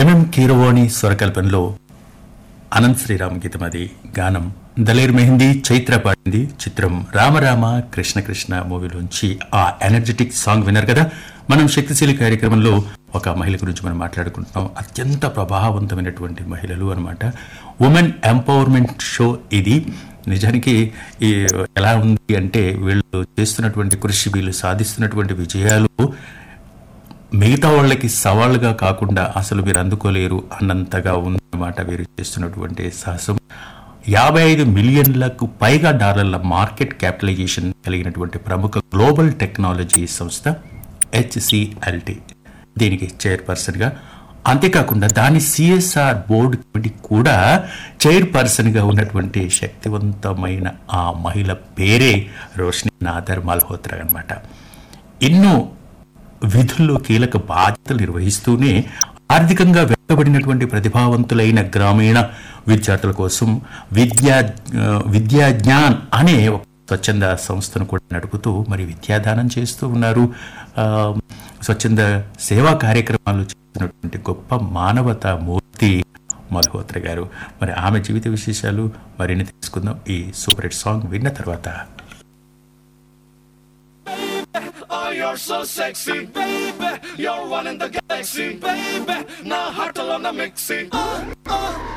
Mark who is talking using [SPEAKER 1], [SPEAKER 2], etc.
[SPEAKER 1] MM Keeravani స్వరకల్పనలో అనంత్ శ్రీరామ్ గీతం అది గానం దలేర్ మెహిందీ చైత్ర పాడింది చిత్రం రామరామ కృష్ణ కృష్ణ మూవీలోంచి ఆ ఎనర్జెటిక్ సాంగ్ విన్నారు కదా మనం శక్తిశీలి కార్యక్రమంలో ఒక మహిళ గురించి మనం మాట్లాడుకుంటున్నాం అత్యంత ప్రభావవంతమైనటువంటి మహిళలు అనమాట ఉమెన్ ఎంపవర్మెంట్ షో ఇది నిజానికి ఈ ఎలా ఉంది అంటే వీళ్ళు చేస్తున్నటువంటి కృషి వీళ్ళు సాధిస్తున్నటువంటి విజయాలు మిగతా వాళ్ళకి సవాళ్ళుగా కాకుండా అసలు మీరు అందుకోలేరు అన్నంతగా ఉందన్నమాట వీరు చేస్తున్నటువంటి సాహసం యాభై ఐదు మిలియన్లకు పైగా డాలర్ల మార్కెట్ క్యాపిటలైజేషన్ కలిగినటువంటి ప్రముఖ గ్లోబల్ టెక్నాలజీ సంస్థ హెచ్సిఎల్టి దీనికి చైర్పర్సన్గా అంతేకాకుండా దాని సిఎస్ఆర్ బోర్డు కమిటీ కూడా చైర్పర్సన్గా ఉన్నటువంటి శక్తివంతమైన ఆ మహిళ పేరే రోషిని నాదర్ మల్హోత్రా అనమాట ఎన్నో విధుల్లో కీలక బాధ్యతలు నిర్వహిస్తూనే ఆర్థికంగా వెనుకబడినటువంటి ప్రతిభావంతులైన గ్రామీణ విద్యార్థుల కోసం విద్యా ఆ, విద్యా జ్ఞాన్ అనే ఒక స్వచ్ఛంద సంస్థను కూడా నడుపుతూ మరి విద్యాదానం చేస్తూ ఉన్నారు ఆ, స్వచ్ఛంద సేవా కార్యక్రమాలు చేస్తున్నటువంటి గొప్ప మానవతా మూర్తి మల్హోత్ర గారు మరి ఆమె జీవిత విశేషాలు మరిన్ని తెలుసుకుందాం ఈ సూపర్ హిట్ సాంగ్ విన్న తర్వాత
[SPEAKER 2] Oh, you're so sexy, baby. You're one in the galaxy, baby. Now heart alone, I'm mixy. Oh, oh,